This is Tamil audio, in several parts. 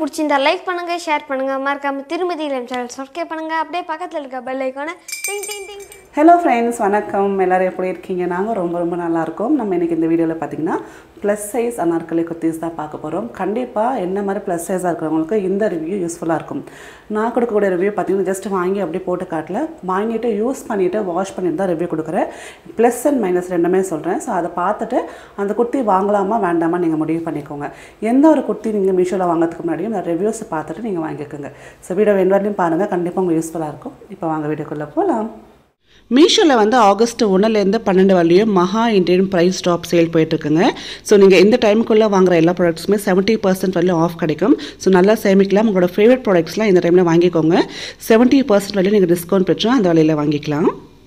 பிடிச்சிருந்தா லைக் பண்ணுங்க ஷேர் பண்ணுங்க மறக்காம திருமதி இளம் சேனல் சப்ஸ்கிரைப் பண்ணுங்க அப்படியே பக்கத்தில் இருக்க பெல் ஐக்கானை டிங் டிங் டிங் டிங். ஹலோ ஃப்ரெண்ட்ஸ் வணக்கம் எல்லோரும் எப்படி இருக்கீங்க நாங்கள் ரொம்ப ரொம்ப நல்லா இருக்கோம் நம்ம இன்றைக்கி இந்த வீடியோவில் பார்த்தீங்கன்னா ப்ளஸ் சைஸ் அனார்கலி குர்த்திஸ் தான் பார்க்க போகிறோம் கண்டிப்பாக என்ன மாதிரி ப்ளஸ் சைஸாக இருக்கிறவங்களுக்கு இந்த ரிவ்யூ யூஸ்ஃபுல்லாக இருக்கும் நான் கொடுக்கக்கூடிய ரிவ்யூ பார்த்தீங்கன்னா ஜஸ்ட் வாங்கி அப்படியே போட்டு காட்டல வாங்கிட்டு யூஸ் பண்ணிவிட்டு வாஷ் பண்ணிட்டு தான் ரிவ்யூ கொடுக்குறேன் ப்ளஸ் அண்ட் மைனஸ் ரெண்டுமே சொல்கிறேன் ஸோ அதை பார்த்துட்டு அந்த குர்த்தி வாங்கலாமா வேண்டாமா நீங்கள் முடிவு பண்ணிக்கோங்க எந்த ஒரு குர்த்தி நீங்கள் மீஷோவில் வாங்குறதுக்கு முன்னாடியும் இந்த ரிவ்யூஸ் பார்த்துட்டு நீங்கள் வாங்கிக்கோங்க ஸோ வீடியோ எண்ட் வரையும் பாருங்கள் கண்டிப்பாக உங்களுக்கு யூஸ்ஃபுல்லாக இருக்கும் இப்போ வாங்க வீடியோக்குள்ளே போகலாம் மீஷோவில் வந்து ஆகஸ்ட் ஒன்றுலேருந்து பன்னெண்டு வரலையும் மகா இண்டியன் ப்ரைஸ் டாப் சேல் போயிட்டுருக்குங்க ஸோ நீங்கள் இந்த டைமுக்குள்ளே வாங்குற எல்லா ப்ராடக்ட்ஸுமே செவன்ட்டி பர்சன்ட் வரலையும் ஆஃப் கிடைக்கும் ஸோ நல்லா சேமிக்கலாம் உங்களோட ஃபேவரட் ப்ராடக்ட்ஸ்லாம் இந்த டைமில் வாங்கிக்கோங்க செவன்ட்டி பர்சன்ட் வரலையும் நீங்கள் டிஸ்கவுண்ட் பெற்று அந்த விலையில் வாங்கிக்கலாம்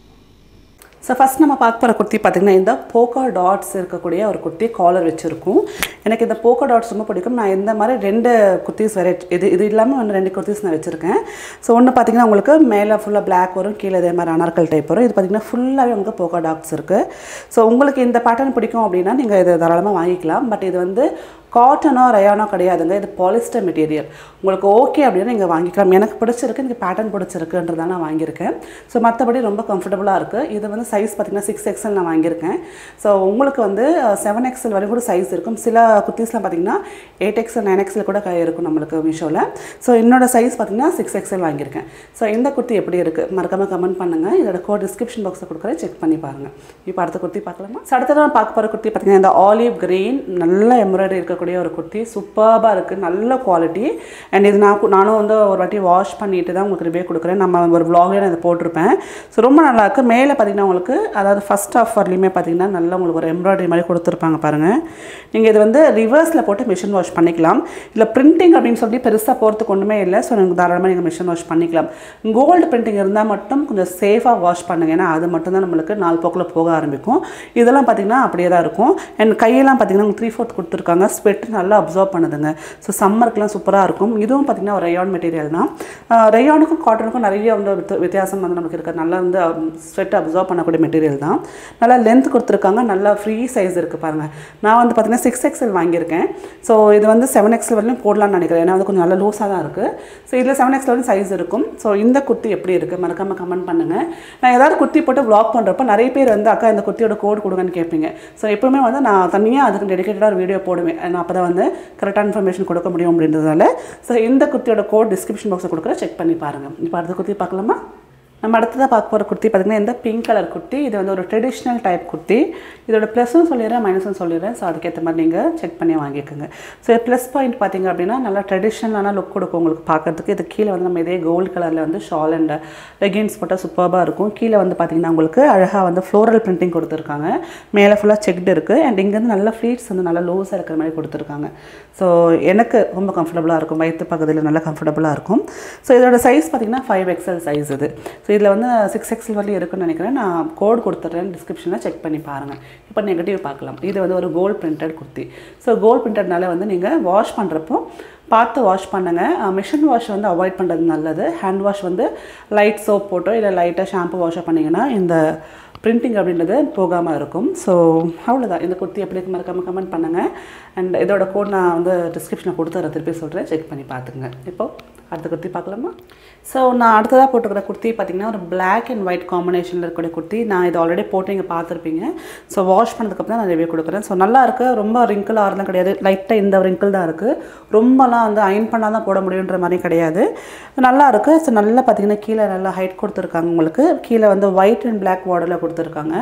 ஸோ ஃபஸ்ட் நம்ம பார்க்க போகிற குர்த்தி பார்த்திங்கன்னா இந்த போக்கா டாட்ஸ் இருக்கக்கூடிய ஒரு குர்த்தி காலர் வச்சுருக்கும் எனக்கு இந்த போக்கா டாட்ஸ் ரொம்ப பிடிக்கும் நான் இந்த மாதிரி ரெண்டு குர்த்திஸ் வேறு இது இது இல்லாமல் ஒன்று ரெண்டு குர்த்திஸ் நான் வச்சுருக்கேன் ஸோ ஒன்று பார்த்திங்கன்னா உங்களுக்கு மேலே ஃபுல்லாக பிளாக் வரும் கீழே இதே மாதிரி அனார்கல் டைப் வரும் இது பார்த்திங்கன்னா ஃபுல்லாகவே உங்களுக்கு போக்கா டாட்ஸ் இருக்குது ஸோ உங்களுக்கு இந்த பேட்டர்ன் பிடிக்கும் அப்படின்னா நீங்கள் இதை தாராளமாக வாங்கிக்கலாம் பட் இது வந்து காட்டனோ ரயானோ கிடையாதுங்க இது பாலிஸ்டர் மெட்டீரியல் உங்களுக்கு ஓகே அப்படின்னா நீங்கள் வாங்கிக்கலாம் எனக்கு பிடிச்சிருக்கு எனக்கு பேட்டர்ன் பிடிச்சிருக்குன்றதால நான் வாங்கியிருக்கேன் ஸோ மற்றபடி ரொம்ப கம்ஃபர்டபுளாக இருக்குது இது வந்து சைஸ் பார்த்திங்கன்னா சிக்ஸ் எக்ஸல் நான் வாங்கியிருக்கேன் ஸோ உங்களுக்கு வந்து செவன் எக்ஸல் வரைக்கும் கூட சைஸ் இருக்கும் சில குர்த்திஸ்லாம் பார்த்திங்கன்னா எயிட் எக்ஸல் நைன் எக்ஸல் கூட க- இருக்கும் நம்மளுக்கு மீஷோவில் ஸோ என்னோட சைஸ் பார்த்திங்கன்னா சிக்ஸ் எக்ஸல் வாங்கியிருக்கேன் ஸோ இந்த குர்த்தி எப்படி இருக்குது மறக்காமல் கமெண்ட் பண்ணுங்கள் இதோட கோட் டிஸ்கிரிப்ஷன் பாக்ஸில் கொடுக்குறேன் செக் பண்ணி பாருங்கள் இப்போ அடுத்த குர்த்தி பார்க்கலாமா ஸோ அடுத்தது நான் பார்க்க போகிற குர்த்தி பார்த்திங்கன்னா இந்த ஆலிவ் கிரீன் நல்ல எம்ப்ராய்டரி இருக்கக்கூடிய ஒரு குர்த்தி சூப்பராக இருக்குது நல்ல குவாலிட்டி அண்ட் இது நான் கு- நானும் வந்து ஒரு வாட்டி வாஷ் பண்ணிட்டு தான் உங்களுக்கு ரிவ்யூ கொடுக்குறேன் நம்ம ஒரு vlogல நான் இதை போட்டிருப்பேன் ஸோ ரொம்ப நல்லா இருக்கு மேலே பார்த்தீங்கன்னா உங்களுக்கு அதாவது ஃபஸ்ட் ஆஃப் வரலையுமே பார்த்தீங்கன்னா நல்லா உங்களுக்கு ஒரு எம்ப்ராய்டரி மாதிரி கொடுத்துருப்பாங்க பாருங்கள் நீங்கள் இது வந்து ரிவர்ஸில் போட்டு மிஷின் வாஷ் பண்ணிக்கலாம் இல்லை பிரிண்டிங் அப்படின்னு சொல்லி பெருசாக போகிறதுக்கு ஒன்றுமே இல்லை ஸோ நீங்கள் தாராளமாக நீங்கள் மிஷின் வாஷ் பண்ணிக்கலாம் கோல்டு பிரிண்டிங் இருந்தால் மட்டும் கொஞ்சம் சேஃபாக வாஷ் பண்ணுங்க ஏன்னா அது மட்டும் தான் நம்மளுக்கு நாலு போக்கில் போக ஆரம்பிக்கும் இதெல்லாம் பார்த்தீங்கன்னா அப்படியே தான் இருக்கும் அண்ட் கையெல்லாம் பார்த்தீங்கன்னா த்ரீ ஃபோர்த் கொடுத்துருக்காங்க ஸ்வெட் நல்லா அப்சர்வ் பண்ணுதுங்க ஸோ சம்மருக்குலாம் சூப்பராக இருக்கும் இதுவும் பார்த்தீங்கன்னா ஒரு ரயான் மெட்டீரியல் தான் ரயானுக்கும் காட்டனுக்கும் நிறைய வந்து வித்த- வித்தியாசம் வந்து நமக்கு இருக்குது நல்லா வந்து ஸ்வெட் அப்சர்வ் பண்ணக்கூடிய மெட்டீரியல் தான் நல்லா லென்த் கொடுத்துருக்காங்க நல்லா ஃப்ரீ சைஸ் இருக்குது பாருங்கள் நான் வந்து பார்த்தீங்கன்னா சிக்ஸ் எக்ஸல் வாங்கியிருக்கேன் ஸோ இது வந்து செவன் எக்ஸல் வரையும் போடலாம்னு நினைக்கிறேன் ஏன்னா வந்து கொஞ்சம் நல்லா லூஸாக தான் இருக்குது ஸோ இதில் செவன் எக்ஸல் வரையும் சைஸ் இருக்கும் ஸோ இந்த குர்த்தி எப்படி இருக்குது மறக்காமல் கமெண்ட் பண்ணுங்கள் நான் ஏதாவது குர்த்தி போட்டு vlog பண்ணுறப்ப நிறைய பேர் வந்து அக்கா இந்த குர்த்தியோட கோட் கொடுங்கன்னு கேட்பீங்க ஸோ எப்பவுமே வந்து நான் தனியாக அதுக்கு டெடிக்கேட்டடாக ஒரு வீடியோ போடுவேன் நான் அப்போ தான் வந்து கரெக்டான இன்ஃபர்மேஷன் கொடுக்க முடியும் அப்படின்றதால ஸோ இந்த குர்த்தியோட கோட் டிஸ்கிரிப்ஷன் பாக்ஸில் கொடுக்குற செக் பண்ணி பாருங்கள் இப்போ அடுத்த குர்த்தி பார்க்கலாமா நம்ம அடுத்ததாக பார்க்க போகிற குர்த்தி பார்த்திங்கன்னா இந்த பிங்க் கலர் குர்த்தி இது வந்து ஒரு ட்ரெடிஷ்னல் டைப் குர்த்தி இதோட ப்ளஸும் சொல்லிடுறேன் மைனஸும் சொல்லிடுறேன் ஸோ அதுக்கேற்ற மாதிரி நீங்கள் செக் பண்ணி வாங்கிக்கோங்க ஸோ ப்ளஸ் பாயிண்ட் பார்த்தீங்க அப்படின்னா நல்லா ட்ரெடிஷ்னலான லுக் கொடுக்கும் உங்களுக்கு பார்க்கறதுக்கு இது கீழே வந்து நம்ம இதே கோல்டு கலரில் வந்து ஷால் அண்ட் லெகின்ஸ் போட்டால் சூப்பராக இருக்கும் கீழே வந்து பார்த்தீங்கன்னா உங்களுக்கு அழகாக வந்து ஃப்ளோரல் பிரிண்டிங் கொடுத்துருக்காங்க மேலே ஃபுல்லாக செக்டு இருக்குது அண்ட் இங்கேருந்து நல்ல ஃப்ளீட்ஸ் வந்து நல்லா லூஸாக இருக்கிற மாதிரி கொடுத்துருக்காங்க ஸோ எனக்கு ரொம்ப கம்ஃபர்டபுளாக இருக்கும் வயிற்று பக்கத்தில் நல்லா கம்ஃபர்டபுளாக இருக்கும் ஸோ இதோட சைஸ் பார்த்தீங்கன்னா ஃபைவ் எக்ஸல் சைஸ் இது ஸோ இதில் வந்து சிக்ஸ் எக்ஸல் வரலையும் இருக்குன்னு நினைக்கிறேன் நான் கோட் கொடுத்துட்றேன் டிஸ்கிரிப்ஷனில் செக் பண்ணி பாருங்கள் இப்போ நெகட்டிவ் பார்க்கலாம் இது வந்து ஒரு gold printed kurti so gold பிரிண்டட்னால வந்து நீங்கள் வாஷ் பண்ணுறப்போ பார்த்து வாஷ் பண்ணுங்கள் மிஷின் வாஷ் வந்து அவாய்ட் பண்ணுறது நல்லது ஹேண்ட் வாஷ் வந்து லைட் சோப் போட்டோ இல்லை லைட்டாக ஷாம்பு வாஷோ பண்ணிங்கன்னா இந்த பிரிண்டிங் அப்படின்றது போகாமல் இருக்கும் ஸோ அவ்வளோதான் இந்த குர்த்தி எப்படி இருக்கு மறக்காமல் கமெண்ட் பண்ணுங்கள் அண்ட் இதோட கோட் நான் வந்து டிஸ்கிரிப்ஷனில் கொடுத்து திருப்பி சொல்கிறேன் செக் பண்ணி பார்த்துங்க இப்போ அடுத்த குர்த்தி பார்க்கலாமா ஸோ நான் அடுத்ததாக போட்டுக்கிற குர்த்தி பார்த்திங்கன்னா ஒரு Black அண்ட் ஒயிட் காம்பினேஷனில் இருக்கக்கூடிய குர்த்தி நான் இது ஆல்ரெடி போட்டு இங்கே பார்த்துருப்பீங்க ஸோ வாஷ் பண்ணதுக்கப்புறம் நான் ரிவ்யூ கொடுக்குறேன் ஸோ நல்லா இருக்கு ரொம்ப ரிங்கிள் ஆறுலாம் கிடையாது லைட்டாக இந்த ரிங்கிள் தான் இருக்குது ரொம்பலாம் வந்து அயன் பண்ணால் தான் போட முடியுன்ற மாதிரி கிடையாது நல்லா இருக்குது ஸோ நல்லா பார்த்தீங்கன்னா கீழே நல்லா ஹைட் கொடுத்துருக்காங்க உங்களுக்கு கீழே வந்து ஒயிட் அண்ட் Black பார்டரில் கொடுத்துருக்காங்க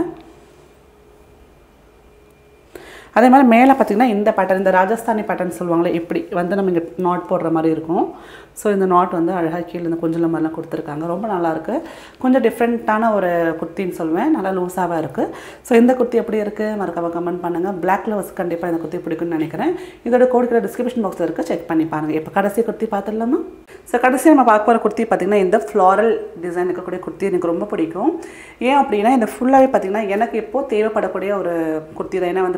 அதே மாதிரி மேலே பார்த்தீங்கன்னா இந்த பேட்டர்ன் இந்த ராஜஸ்தானி பேட்டர்ன் சொல்லுவாங்களே இப்படி வந்து நம்ம இங்கே நாட் போடுற மாதிரி இருக்கும் ஸோ இந்த நாட் வந்து அழகாக கீழே இந்த கொஞ்சம் மாதிரிலாம் கொடுத்துருக்காங்க ரொம்ப நல்லா இருக்கு கொஞ்சம் டிஃப்ரெண்ட்டான ஒரு குர்த்தின்னு சொல்லுவேன் நல்லா லூஸாக இருக்குது ஸோ இந்த குர்த்தி எப்படி இருக்குது மறக்காம கமெண்ட் பண்ணுங்கள் பிளாக் லவர்ஸ் கண்டிப்பாக இந்த குர்த்தி பிடிக்கும்னு நினைக்கிறேன் இதோட கொடுக்குற டிஸ்கிரிப்ஷன் பாக்ஸில் இருக்குது செக் பண்ணி பாருங்கள் இப்போ கடைசி குர்த்தி பார்த்துடலாமா ஸோ கடைசி நம்ம பார்க்க போகிற குர்த்தி பார்த்திங்கன்னா இந்த ஃப்ளாரல் டிசைன் இருக்கக்கூடிய குர்த்தி எனக்கு ரொம்ப பிடிக்கும் ஏன் அப்படின்னா இந்த ஃபுல்லாகவே பார்த்திங்கன்னா எனக்கு இப்போது தேவைப்படக்கூடிய ஒரு குர்த்தி தான் ஏன்னா வந்து பார்த்திங்கன்னா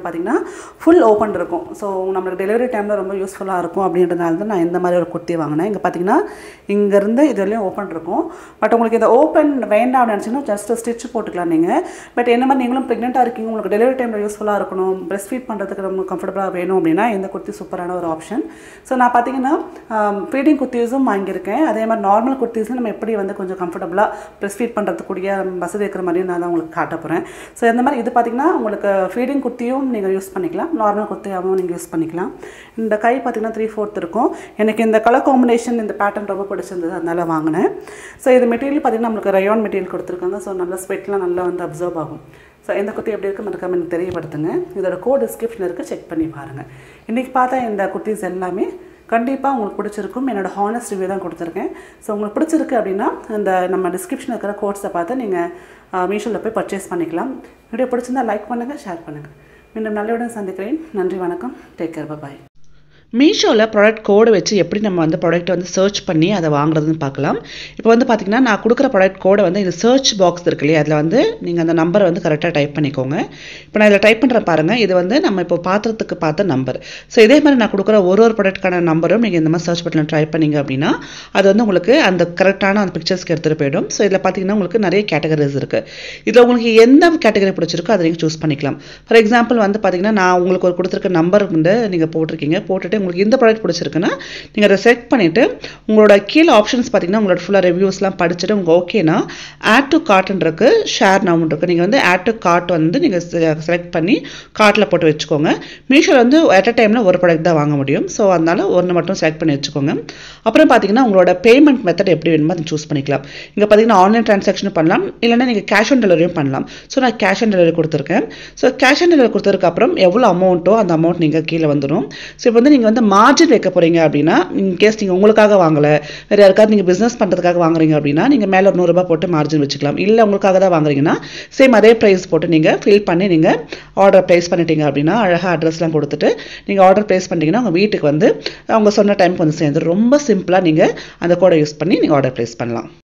ஃபுல் ஓப்பன் இருக்கும் ஸோ நம்மளுக்கு டெலிவரி டைமில் ரொம்ப யூஸ்ஃபுல்லாக இருக்கும் அப்படின்றதுனால தான் நான் இந்த மாதிரி ஒரு குர்த்தி வாங்கினேன் இங்கே பார்த்தீங்கன்னா இங்கேருந்து இது வரையும் ஓப்பன் இருக்கும் பட் உங்களுக்கு இந்த ஓப்பன் வேண்டாம் அப்படின்னு நினச்சிங்கன்னா ஜஸ்ட் ஸ்டிச் போட்டுக்கலாம் நீங்கள் பட் என்ன மாதிரி நீங்களும் ப்ரெக்னெண்ட்டாக இருக்கீங்க உங்களுக்கு டெலிவரி டைமில் யூஸ்ஃபுல்லாக இருக்கணும் பிரஸ்ட் ஃபீட் பண்ணுறதுக்கு ரொம்ப கம்ஃபர்டபுளாக வேணும் அப்படின்னா இந்த குர்த்தி சூப்பரான ஒரு ஆப்ஷன் ஸோ நான் பார்த்தீங்கன்னா ஃபீடிங் குர்த்திஸும் வாங்கியிருக்கேன் அதே மாதிரி நார்மல் குர்த்திஸும் நம்ம எப்படி வந்து கொஞ்சம் கம்ஃபர்டபுளாக பிரஸ்ட் ஃபீட் பண்ணுறதுக்கூடிய வசதி இருக்கிற மாதிரியும் நான் தான் உங்களுக்கு காட்ட போகிறேன் ஸோ இந்த மாதிரி இது பார்த்தீங்கன்னா உங்களுக்கு ஃபீடிங் குர்த்தியும் நீங்கள் யூஸ் பண்ணிக்கலாம் நார்மல் குர்த்தியாகவும் நீங்கள் யூஸ் பண்ணிக்கலாம் இந்த கை பார்த்தீங்கன்னா த்ரீ ஃபோர்த் இருக்கும் எனக்கு இந்த கலர் காம்பினேஷன் இந்த பேட்டர்ன் ரொம்ப பிடிச்சிருந்தது அதனால வாங்கினேன் ஸோ இது மெட்டீரியல் பார்த்தீங்கன்னா நம்மளுக்கு ரயான் மெட்டீரியல் கொடுத்துருக்காங்க ஸோ நல்லா ஸ்வெட்லாம் நல்லா வந்து அப்சர்வ் ஆகும் ஸோ எந்த குர்த்தி எப்படி இருக்குது மறக்காம எனக்கு தெரியப்படுத்துங்க இதோட கோட் டிஸ்கிரிப்ஷன் இருக்குது செக் பண்ணி பாருங்கள் இன்றைக்கி பார்த்தா இந்த குர்த்திஸ் எல்லாமே கண்டிப்பாக உங்களுக்கு பிடிச்சிருக்கும் என்னோட ஹானஸ்ட் ரிவ்யூ தான் கொடுத்துருக்கேன் ஸோ உங்களுக்கு பிடிச்சிருக்கு அப்படின்னா அந்த நம்ம டிஸ்கிரிப்ஷனில் இருக்கிற கோட்ஸை பார்த்து நீங்கள் மீஷோவில் போய் பர்ச்சேஸ் பண்ணிக்கலாம் வீடியோ பிடிச்சிருந்தா லைக் பண்ணுங்கள் ஷேர் பண்ணுங்கள் மீண்டும் நல்லவுடன் சந்திக்கிறேன் நன்றி வணக்கம் டேக் கேர் பாய் மீஷோவில் ப்ராடக்ட் கோடு வச்சு எப்படி நம்ம வந்து ப்ராடக்ட்டை வந்து சர்ச் பண்ணி அதை வாங்குறதுன்னு பார்க்கலாம் இப்போ வந்து பார்த்தீங்கன்னா நான் கொடுக்குற ப்ராடக்ட் கோடை வந்து இந்த சர்ச் பாக்ஸ் இருக்கு இல்லையா அதில் வந்து நீங்கள் அந்த நம்பரை வந்து கரெக்டாக டைப் பண்ணிக்கோங்க இப்போ நான் இதில் டைப் பண்ணுறேன் பாருங்கள் இது வந்து நம்ம இப்போ பாத்திரத்துக்கு பார்த்த நம்பர் ஸோ இதே மாதிரி நான் கொடுக்குற ஒரு ஒரு ப்ராடக்ட்கான நம்பரும் நீங்கள் இந்த மாதிரி சர்ச் பட்டனில் ட்ரை பண்ணீங்க அப்படின்னா அது வந்து உங்களுக்கு அந்த கரெக்டான அந்த பிக்சர்ஸ்க்கு எடுத்துகிட்டு போயிடும் ஸோ இதில் பார்த்தீங்கன்னா உங்களுக்கு நிறைய கேட்டகரிஸ் இருக்குது இதில் உங்களுக்கு எந்த கேட்டகரி பிடிச்சிருக்கோ அதை நீங்கள் சூஸ் பண்ணிக்கலாம் ஃபார் எக்ஸாம்பிள் வந்து பார்த்தீங்கன்னா நான் உங்களுக்கு ஒரு கொடுத்துருக்க நம்பர் வந்து நீங்கள் போட்டிருக்கீங்க போட்டுட்டு உங்களுக்கு இந்த ப்ராடக்ட் பிடிச்சிருக்குன்னா நீங்கள் அதை செலக்ட் பண்ணிவிட்டு உங்களோட கீழே ஆப்ஷன்ஸ் பார்த்தீங்கன்னா உங்களோட ஃபுல்லாக ரிவ்யூஸ்லாம் படிச்சுட்டு உங்களுக்கு ஓகேனா ஆட் டு கார்ட்ன்றிருக்கு ஷேர் நவுன் இருக்குது நீங்கள் வந்து ஆட் டு கார்ட் வந்து நீங்கள் செலக்ட் பண்ணி கார்ட்டில் போட்டு வச்சுக்கோங்க மீஷோவில் வந்து அட் அ டைமில் ஒரு ப்ராடக்ட் தான் வாங்க முடியும் ஸோ அதனால் ஒன்று மட்டும் செலக்ட் பண்ணி வச்சுக்கோங்க அப்புறம் பார்த்தீங்கன்னா உங்களோட பேமெண்ட் மெத்தட் எப்படி வேணுமோ அதை சூஸ் பண்ணிக்கலாம் இங்கே பார்த்தீங்கன்னா ஆன்லைன் ட்ரான்சாக்ஷனும் பண்ணலாம் இல்லைன்னா நீங்கள் கேஷ் ஆன் டெலிவரியும் பண்ணலாம் ஸோ நான் கேஷ் ஆன் டெலிவரி கொடுத்துருக்கேன் ஸோ கேஷ் ஆன் டெலிவரி கொடுத்ததுக்கு அப்புறம் எவ்வளோ அமௌண்ட்டோ அந்த அமௌண்ட் நீங்கள் கீழே வந்துடும் ஸோ இப்போ வந்து நீங்கள் வந்து மார்ஜின் வைக்க போகிறீங்க அப்படின்னா இன்கேஸ் நீங்கள் உங்களுக்காக வாங்கலை வேறு யாருக்காவது நீங்கள் பிஸ்னஸ் பண்ணுறதுக்காக வாங்குறீங்க அப்படின்னா நீங்கள் மேலே ஒரு நூறுரூபா போட்டு மார்ஜின் வச்சுக்கலாம் இல்லை உங்களுக்காக தான் வாங்குறீங்கன்னா சேம் அதே ப்ரைஸ் போட்டு நீங்கள் ஃபில் பண்ணி நீங்கள் ஆர்டர் ப்ளேஸ் பண்ணிட்டீங்க அப்படின்னா அழகாக அட்ரஸ்லாம் கொடுத்துட்டு நீங்கள் ஆர்டர் ப்ளேஸ் பண்ணிட்டீங்கன்னா உங்கள் வீட்டுக்கு வந்து அவங்க சொன்ன டைமுக்கு வந்து சேர்ந்து ரொம்ப சிம்பிளாக நீங்கள் அந்த கோடை யூஸ் பண்ணி நீங்கள் ஆர்டர் ப்ளேஸ் பண்ணலாம்